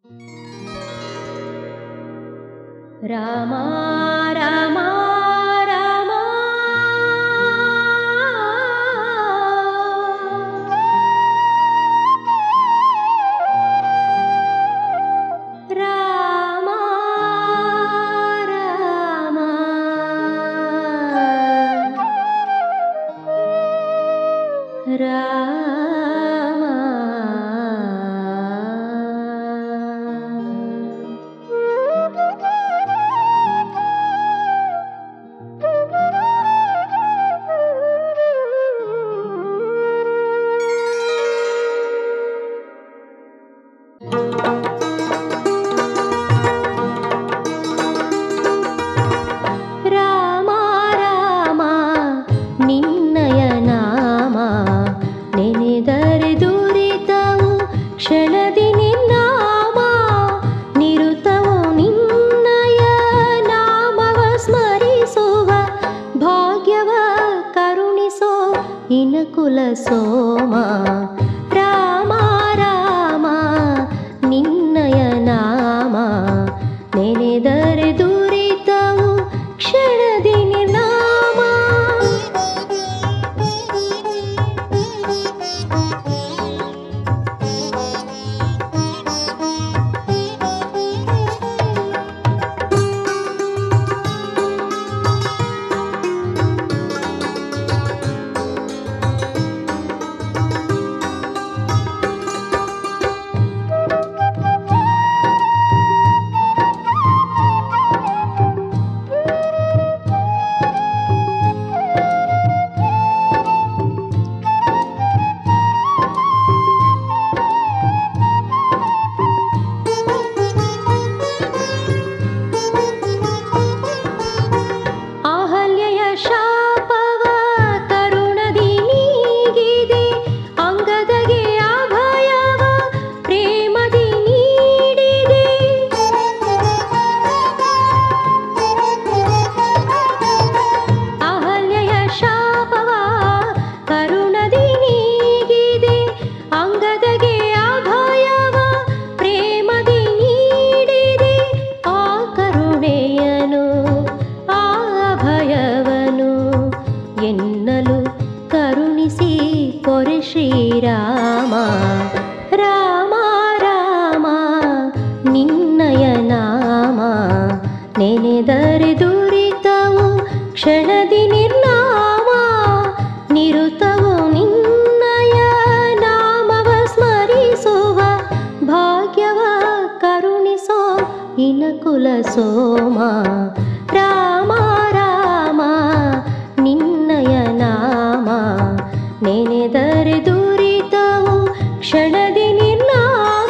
ರಾಮ ರಾಮ ರಾಮ ರಾಮ ರಾಮ ರಾಮ ರಾಮ ರಾಮ ನಿನ್ನಯ ನಾಮ ನೆನೆದರೆ ದುರಿತವು ಕ್ಷಣದಿ ನಿನ್ನಾಮ ನಿರುತವು ನಿನ್ನಯ ನಾಮವ ಸ್ಮರಿಸುವ ಭಾಗ್ಯವ ಕರುಣಿಸೋ ಇನಕುಲ ಸೋಮ ರಾಮ ರಾಮ ನಿನ್ನಯ ನಾಮ ನೆನೆದರೆ ದುರಿತವು ಕ್ಷಣದಿ ನಿರ್ನಾಮ ಅಹಲ್ಯೆಯ ಶಾಪವ ಕರುಣದಿ ನೀಗಿದೆ ಅಂಗದಗೆ ಅಭಯವ ಪ್ರೇಮದಿ ನೀಡಿದೆ ಅಹಲ್ಯೆಯ ಶಾಪವ ಕರುಣದಿ ನೀಗಿದೆ ಅಂಗದಗೆ ಅಭಯವ ಪ್ರೇಮದಿ ನೀಡಿದೆ ಆ ಕರುಣೆಯನು ಆ ಅಭಯವನು ಎನ್ನಲು ಕರುಣಿಸಿ ಪೊರೆ ಶ್ರೀರಾಮ ರಾಮ ರಾಮ ನಿನ್ನಯ ನಾಮ ನೆನೆದರೆ ದುರಿತವು ಕ್ಷಣದಿ ನಿರ್ನಾಮ ನಿರುತವು ನಿನ್ನಯ ನಾಮವ ಸ್ಮರಿಸುವ ಭಾಗ್ಯವ ಕರುಣಿಸೋ ಇನಕುಲ ಸೋಮ ರಾಮ ರಾಮ ನಿನ್ನಯ ನಾಮ ನೆನೆದರೆ ದುರಿತವು ಕ್ಷಣದಿ ನಿರ್ನಾಮ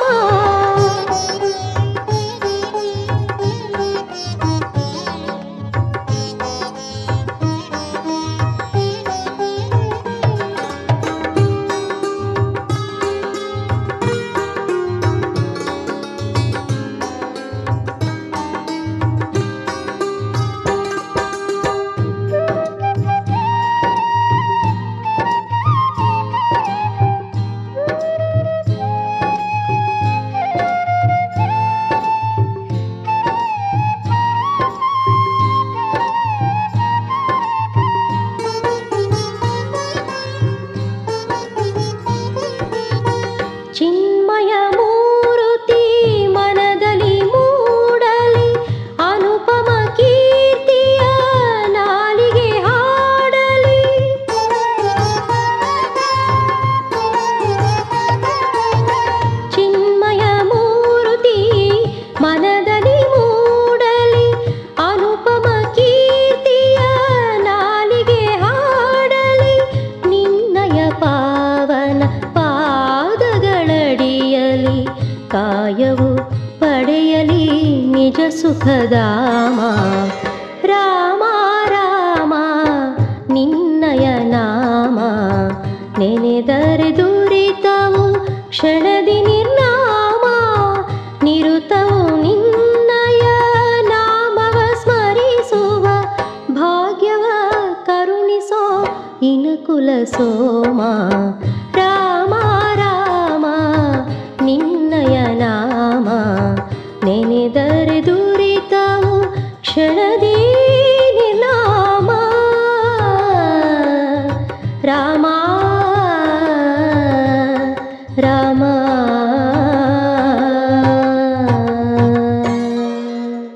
ಚಿನ್ಮಯ ಮೂರುತಿ ಮನದಲ್ಲಿ ಮೂಡಲಿ ಅನುಪಮ ಕೀರ್ತಿಯ ನಾಲಿಗೆ ಹಾಡಲಿ ಚಿನ್ಮಯ ಮೂರುತಿ ಮನದಲ್ಲಿ ಮೂಡಲಿ ಅನುಪಮ ಕೀರ್ತಿಯ ನಾಲಿಗೆ ಹಾಡಲಿ ನಿನ್ನಯ ಪಾವನ ಪಾದಗಳಡಿಯಲಿ ಕಾಯವು ಪಡೆಯಲಿ ನಿಜ ಸುಖಧಾಮ ರಾಮ ರಾಮ ನಿನ್ನಯ ನಾಮ ನೆನೆದರೆ ದುರಿತವು ಕ್ಷಣದಿ ನಿರ್ನಾಮ ನಿರುತವು ನಿನ್ನಯ ನಾಮವ ಸ್ಮರಿಸುವ ಭಾಗ್ಯವ ಕರುಣಿಸೋ ಇನಕುಲ ಸೋಮ ರಾಮ ರಾಮ ನಿನ್ನಯ ನಾಮ ಕ್ಷಣದಿ ನಿನಾಮ ರಾಮ ರಾಮ